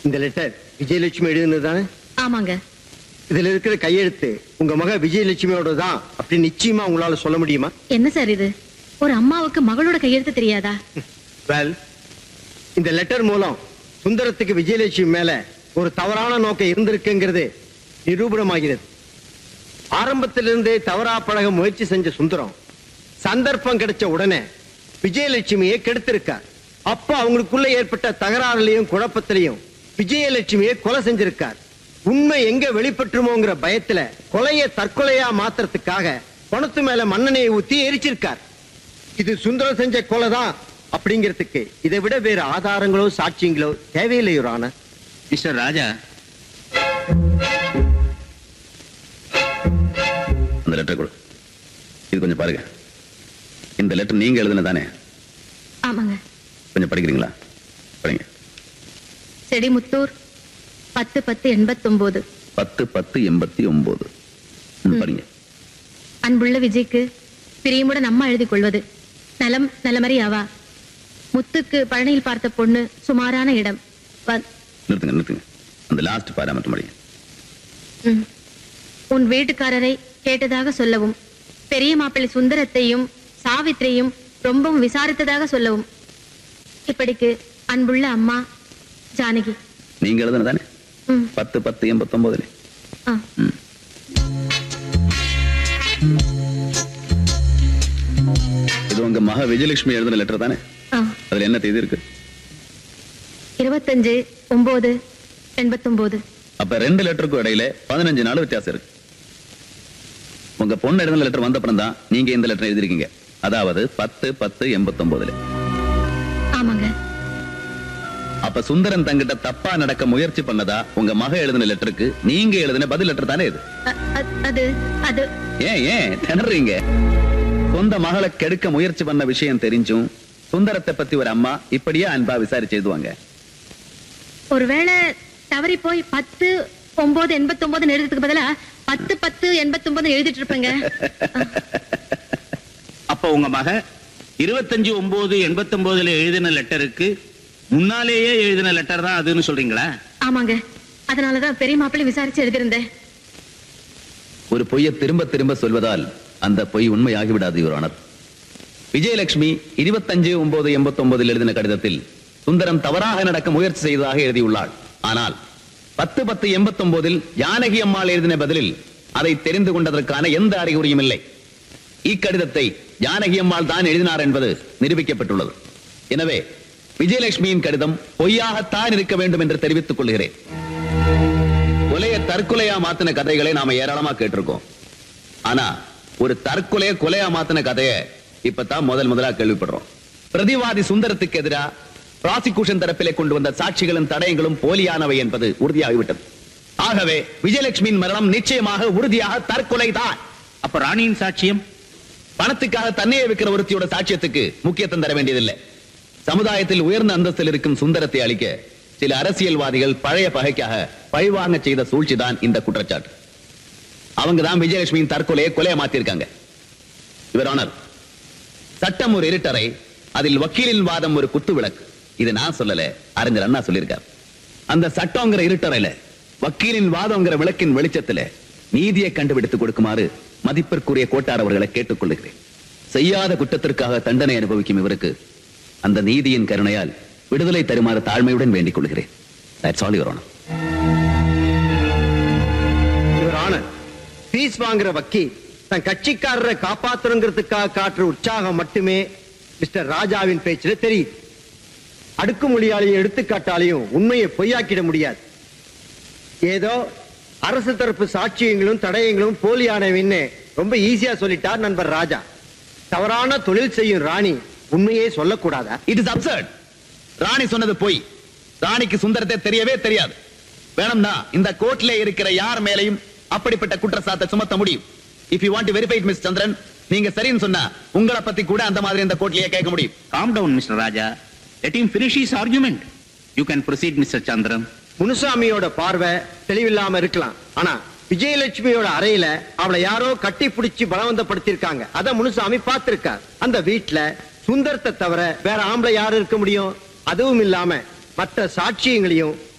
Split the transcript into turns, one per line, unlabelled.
இந்த லெட்டர் விஜயலட்சுமி எழுதுனது தானே
ஆமாங்க
இதுல இருக்கிற கையெழுத்து உங்க மக விஜயலட்சுமியோட தான் அப்படி நிச்சயமா உங்களால சொல்ல முடியுமா
என்ன சார் இது ஒரு அம்மாவுக்கு மகளோட கையெழுத்து தெரியாதா
வெல் இந்த லெட்டர் மூலம் சுந்தரத்துக்கு விஜயலட்சுமி மேல ஒரு தவறான நோக்கம் இருந்திருக்குங்கிறது நிரூபணமாகிறது ஆரம்பத்திலிருந்தே தவறா பழக முயற்சி செஞ்ச சுந்தரம் சந்தர்ப்பம் கிடைச்ச உடனே விஜயலட்சுமியை கெடுத்திருக்கார் அப்ப அவங்களுக்குள்ள ஏற்பட்ட தகராறுலையும் குழப்பத்திலையும் விஜயலட்சுமியை கொலை செஞ்சிருக்கார் உண்மை எங்க வெளிப்பட்டுமோங்கிற பயத்துல கொலையை தற்கொலையா மாத்துறதுக்காக பணத்து மேல மண்ணெண்ணெயை ஊத்தி எரிச்சிருக்கார் இது சுந்தரம் செஞ்ச கொலை தான் அப்படிங்கிறதுக்கு இதை விட வேற ஆதாரங்களோ சாட்சியங்களோ தேவையில்லை ஒரு ஆனர்
மிஸ்டர் ராஜா
அந்த லெட்டர் கொடு இது கொஞ்சம் பாருங்க இந்த லெட்டர் நீங்க எழுதுன தானே
ஆமாங்க
கொஞ்சம் படிக்கிறீங்களா படிங்க
செடிமுத்தூர் பத்து பத்து எண்பத்தொன்பது
பத்து பத்து எண்பத்தி ஒன்பது ம்,
ம்.
படிங்க
அன்புள்ள விஜய்க்கு பிரியமுடன் அம்மா எழுதி கொள்வது நலம் நலமறி அவா முத்துக்கு பழனியில் பார்த்த பொண்ணு சுமாரான இடம் வ-
நிறுத்துங்க நிறுத்துங்க அந்த லாஸ்ட் பாரா மட்டும் படிங்க
ம். உன் வீட்டுக்காரரை கேட்டதாக சொல்லவும் பெரிய மாப்பிள்ளை சுந்தரத்தையும் சாவித்திரையும் ரொம்பவும் விசாரித்ததாக சொல்லவும் இப்படிக்கு அன்புள்ள அம்மா ஜானகி
நீங்க எழுதுன தானே
ம்,
பத்து பத்து எண்பத்தி ஒன்பதுல
ஆ.
இது உங்க மக விஜயலட்சுமி எழுதின லெட்டர் தானே
ஆ.
அதுல என்ன தேதி இருக்கு
இருபத்தஞ்சு ஒன்பது எண்பத்தொன்பது
அப்ப ரெண்டு லெட்டருக்கும் இடையில பதினஞ்சு நாள் வித்தியாசம் இருக்கு உங்க பொண்ணு எழுதின லெட்டர் வந்த அப்புறம் தான் நீங்க இந்த லெட்டர் எழுதிருக்கீங்க அதாவது பத்து பத்து எண்பத்தி ஒன்பதுல
ஆமாங்க
அப்ப சுந்தரன் தங்கிட்ட தப்பா நடக்க முயற்சி பண்ணதா உங்க மக எழுதின லெட்டருக்கு நீங்க எழுதின பதில் லெட்டர் தானே இது
அ- அ- அது அது
ஏன் ஏன் திணறீங்க சொந்த மகளை கெடுக்க முயற்சி பண்ண விஷயம் தெரிஞ்சும் சுந்தரத்தை பத்தி ஒரு அம்மா இப்படியே அன்பா விசாரிச்சு எழுதுவாங்க
ஒருவேளை தவறி போய் பத்து ஒன்பது எண்பத்தொன்பது எழுதுறதுக்கு பதிலா பத்து பத்து எண்பத்தொன்பது எழுதிட்டு இருப்பேங்க
அப்ப உங்க மக இருபத்தஞ்சு ஒன்பது எண்பத்தொன்பதுல எழுதின லெட்டருக்கு முன்னாலேயே எழுதின லெட்டர் தான் அதுன்னு சொல்றீங்களா
ஆமாங்க அதனாலதான் பெரிய மாப்பிள்ளை விசாரிச்சு எழுதியிருந்தேன்
ஒரு பொய்யை திரும்ப திரும்ப சொல்வதால் அந்த பொய் உண்மையாகிவிடாது யுவரானர் விஜயலட்சுமி இருபத்தஞ்சு ஒன்பது எண்பத்தி ஒன்பதில் எழுதின கடிதத்தில் சுந்தரம் தவறாக நடக்க முயற்சி செய்ததாக எழுதியுள்ளாள் ஆனால் பத்து பத்து எண்பத்தி ஒன்பதில் ஜானகி அம்மாள் எழுதின பதிலில் அதை தெரிந்து கொண்டதற்கான எந்த அறிகுறியும் இல்லை இக்கடிதத்தை ஜானகி அம்மாள் தான் எழுதினார் என்பது நிரூபிக்கப்பட்டுள்ளது எனவே விஜயலட்சுமியின் கடிதம் பொய்யாகத்தான் இருக்க வேண்டும் என்று தெரிவித்துக் கொள்கிறேன் கொலைய தற்கொலையா மாத்தின கதைகளை நாம ஏராளமா கேட்டிருக்கோம் ஆனா ஒரு தற்கொலைய கொலையா மாத்தின கதைய இப்பதான் முதல் முதலா கேள்விப்படுறோம் பிரதிவாதி சுந்தரத்துக்கு எதிரா ப்ராசிக்யூஷன் தரப்பிலே கொண்டு வந்த சாட்சிகளும் தடயங்களும் போலியானவை என்பது உறுதியாகிவிட்டது ஆகவே விஜயலட்சுமியின் மரணம் நிச்சயமாக உறுதியாக தற்கொலை தான்
அப்ப ராணியின் சாட்சியம்
பணத்துக்காக தன்னையே விற்கிற ஒருத்தியோட சாட்சியத்துக்கு முக்கியத்துவம் தர வேண்டியதில்லை சமுதாயத்தில் உயர்ந்த அந்தஸ்தில் இருக்கும் சுந்தரத்தை அளிக்க சில அரசியல்வாதிகள் பழைய பகைக்காக பழிவாங்க செய்த சூழ்ச்சிதான் இந்த குற்றச்சாட்டு அவங்க தான் விஜயலட்சுமியின் தற்கொலையை கொலையை மாத்திருக்காங்க இவர் ஆனர் சட்டம் ஒரு இருட்டறை அதில் வக்கீலின் வாதம் ஒரு குத்து விளக்கு இது நான் சொல்லல அறிஞர் அண்ணா சொல்லியிருக்கார் அந்த சட்டங்கிற இருட்டறையில வக்கீலின் வாதங்கிற விளக்கின் வெளிச்சத்துல நீதியை கண்டுபிடித்து கொடுக்குமாறு மதிப்பிற்குரிய கோட்டார் அவர்களை கேட்டுக்கொள்கிறேன் செய்யாத குற்றத்திற்காக தண்டனை அனுபவிக்கும் இவருக்கு அந்த நீதியின் கருணையால் விடுதலை தருமாறு தாழ்மையுடன் வேண்டிக் கொள்கிறேன் That's all, Your Honor.
இவர் ஆனர் ஃபீஸ் வாங்குற வக்கீல் தன் கட்சிக்காரரை காப்பாத்துறங்கிறதுக்காக காட்டுற உற்சாகம் மட்டுமே மிஸ்டர் ராஜாவின் பேச்சுல தெரியுது அடுக்குமொழியாலையும் எடுத்துக்காட்டாலையும் உண்மையை பொய்யாக்கிட முடியாது ஏதோ அரசு தரப்பு சாட்சியங்களும் தடயங்களும் போலியானவின்னு ரொம்ப ஈஸியா சொல்லிட்டார் நண்பர் ராஜா தவறான தொழில் செய்யும் ராணி உண்மையே சொல்லக்கூடாதா
இட் இஸ் அப்சர்ட் ராணி சொன்னது பொய் ராணிக்கு சுந்தரத்தை தெரியவே தெரியாது வேணும்னா இந்த கோர்ட்ல இருக்கிற யார் மேலையும் அப்படிப்பட்ட குற்றச்சாட்டை சுமத்த முடியும் if you want to verify miss Chandran நீங்க சரின்னு சொன்னா உங்களை பத்தி கூட அந்த மாதிரி இந்த கோர்ட்லயே கேட்க முடியும்
calm down mister Raja let him finish his argument you can proceed mister Chandran
முனுசாமியோட பார்வை தெளிவில்லாம இருக்கலாம் ஆனா விஜயலட்சுமியோட அறையில அவளை யாரோ கட்டி பிடிச்சு பலவந்தப்படுத்திருக்காங்க அத முனுசாமி பார்த்திருக்கார் அந்த வீட்ல சுந்தரத்தை தவிர வேற ஆம்பளை யாரு இருக்க முடியும் அதுவும் இல்லாம மற்ற சாட்சியங்களையும்